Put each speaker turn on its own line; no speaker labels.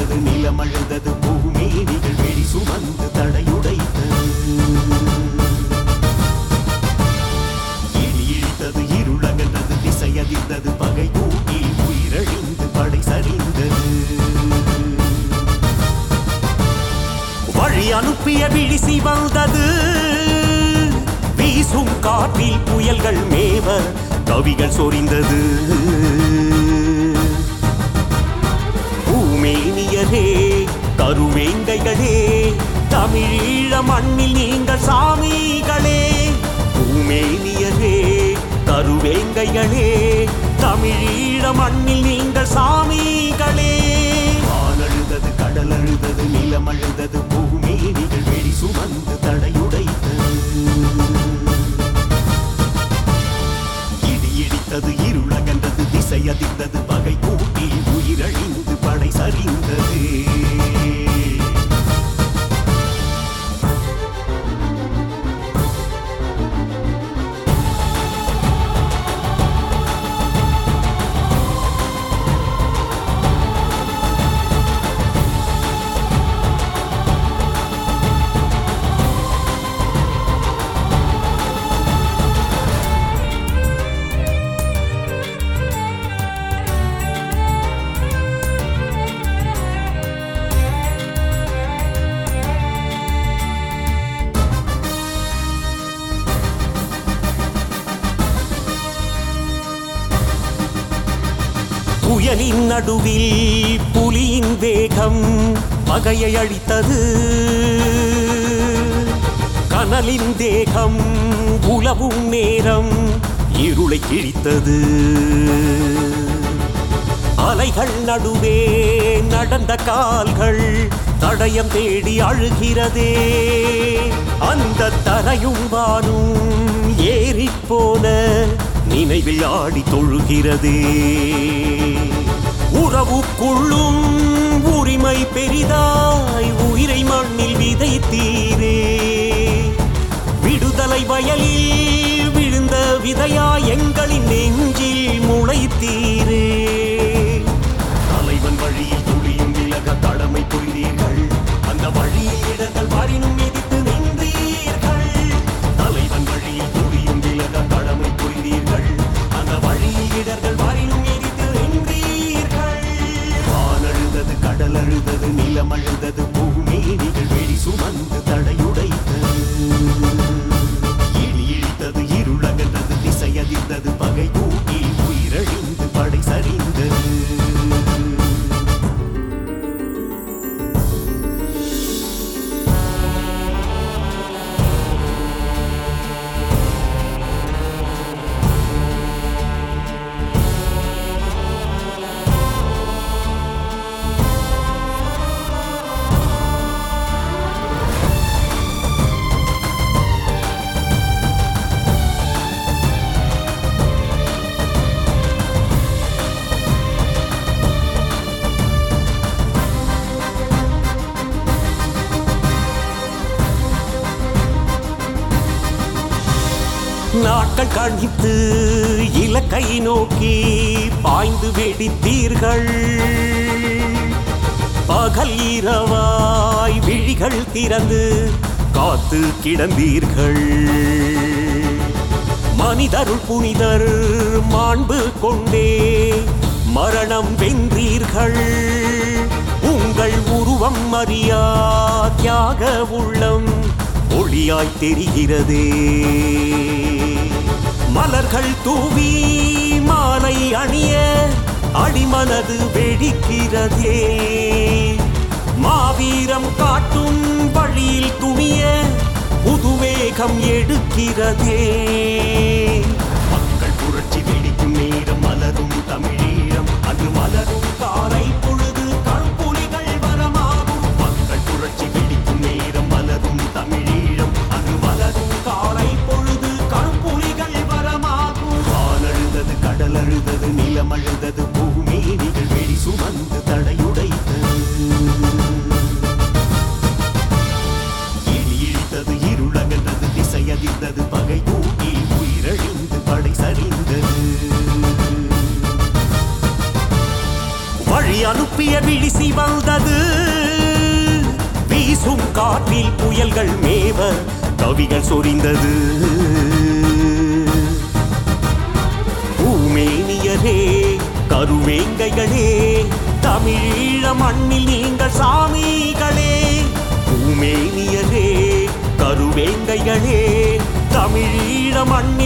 அழுதது நிலம் அழுதது பூமி நிகழ் வெடி சுமந்து தடையுடைத்தது இடி இழித்தது இருளகன்றது திசை அதிர்ந்தது பகை கூட்டி உயிரழிந்து படை சரிந்தது வழி அனுப்பிய விழிசி வந்தது வீசும் காற்றில் புயல்கள் மேவ கவிகள் சொரிந்தது பூமேனியரே கருவேங்கைகளே தமிழீழ மண்ணில் நீங்கள் சாமிகளே பூமேனியரே கருவேங்கைகளே தமிழீழ மண்ணில் நீங்கள் சாமிகளே வான் அழுதது கடல் அழுதது நிலம் அழுதது பூமி நிகழ் வெடி சுமந்து தடையுடைத்தது இடி இடித்தது இருளகன்றது திசை அதிர்ந்தது பகை கூட்டி உயிரழிந்து படை சரிந்தது புயலின் நடுவில் புலியின் வேகம் பகையை அழித்தது கனலின் தேகம் உலவும் நேரம் இருளை கிழித்தது அலைகள் நடுவே நடந்த கால்கள் தடயம் தேடி அழுகிறதே அந்த தரையும் வானும் ஏறிப் போன நினைவில் ஆடி தொழுகிறதே உறவுக்குள்ளும் உரிமை பெரிதாய் உயிரை மண்ணில் விதைத்தீரே விடுதலை வயலில் விழுந்த விதையா எங்களின் நெஞ்சில் முளைத்தீரே தலைவன் வழியில் துளியும் விலக கடமை புரிந்தீர்கள் அந்த வழியில் இடங்கள் வாரினும் மிதித்து நின்றீர்கள் தலைவன் வழியில் துளியும் விலக கடமை புரிந்தீர்கள் அந்த வழியில் இடர்கள் வாரினும் மிதித்து நின்றீர்கள் வான் அழுதது கடல் அழுதது நிலம் அழுதது பூமி நிகழ் வெடி சுமந்து தடையுடைத்தது இடி இழித்தது இருளகன்றது திசை அதிர்ந்தது பகை கூட்டி உயிரழிந்து படை சரிந்தது நாட்கள் கழித்து இலக்கை நோக்கி பாய்ந்து வெடித்தீர்கள் பகல் இரவாய் விழிகள் திறந்து காத்து கிடந்தீர்கள் மனிதருள் புனிதர் மாண்பு கொண்டே மரணம் வென்றீர்கள் உங்கள் உருவம் அறியா தியாக உள்ளம் ஒளியாய் தெரிகிறதே மலர்கள் தூவி மாலை அணிய அடிமனது வெடிக்கிறதே மாவீரம் காட்டும் வழியில் துணிய புதுவேகம் எடுக்கிறதே மக்கள் புரட்சி வெடிக்கும் நேரம் மலரும் தமிழீழம் அது மலரும் காலை பொழுது கருப்புலிகள் வரமாகும் மக்கள் புரட்சி வெடிக்கும் நேரம் மலரும் தமிழீழம் அது மலரும் காலை பொழுது கருப்புலிகள் வரமாகும் வான் அழுதது கடல் அழுதது நிலம் அழுதது பூமி நிகழ் வெடி சுமந்து தடையுடைத்தது இடி இழித்தது இருளகன்றது திசை அதிர்ந்தது பகை கூட்டி காற்றில் புயல்கள் மேவ கவிகள் சொரிந்தது பூமேனியரே கருவேங்கைகளே தமிழீழ மண்ணில் நீங்கள் சாமிகளே பூமேனியரே கருவேங்கைகளே தமிழீழ மண்ணில்